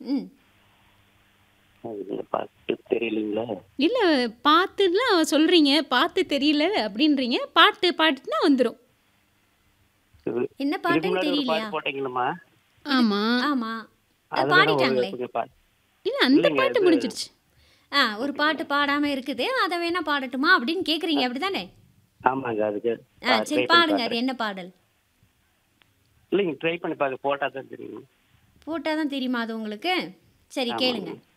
ம் அது பாட்டு தெரியலீங்களா இல்ல பார்த்துலாம் சொல்றீங்க பார்த்து தெரியல அப்படின்றீங்க பாட்டு பாட்டுனா வந்துரும் இது என்ன இதுக்கு பாட்டுன்னு முன்னாடி ஒரு தெரியலையா பாட்டு போட்டீங்களா ஆமா ஆமா அது அதுதானே பாடிட்டாங்களே உங்களுக்கு பாட்டு இல்ல அந்த இல்லைங்க, பாட்டு இது- முடிஞ்சிருச்சு ஆ ஒரு பாட்டு பாடாம இருக்குது அதை வேணா பாடட்டுமா அப்படின்னு கேக்குறீங்க அப்படிதானே ஆமாங்க அதுக்கு ஆ try சரி பண்ணி பாடுங்க அது பார்க்கறேன். என்ன பாடல் இல்லைங்க ட்ரை பண்ணி பார்க்க போட்டா தான் தெரியும் போட்டாதான் தெரியுமா அது உங்களுக்கு சரி ஆமாங்க. கேளுங்க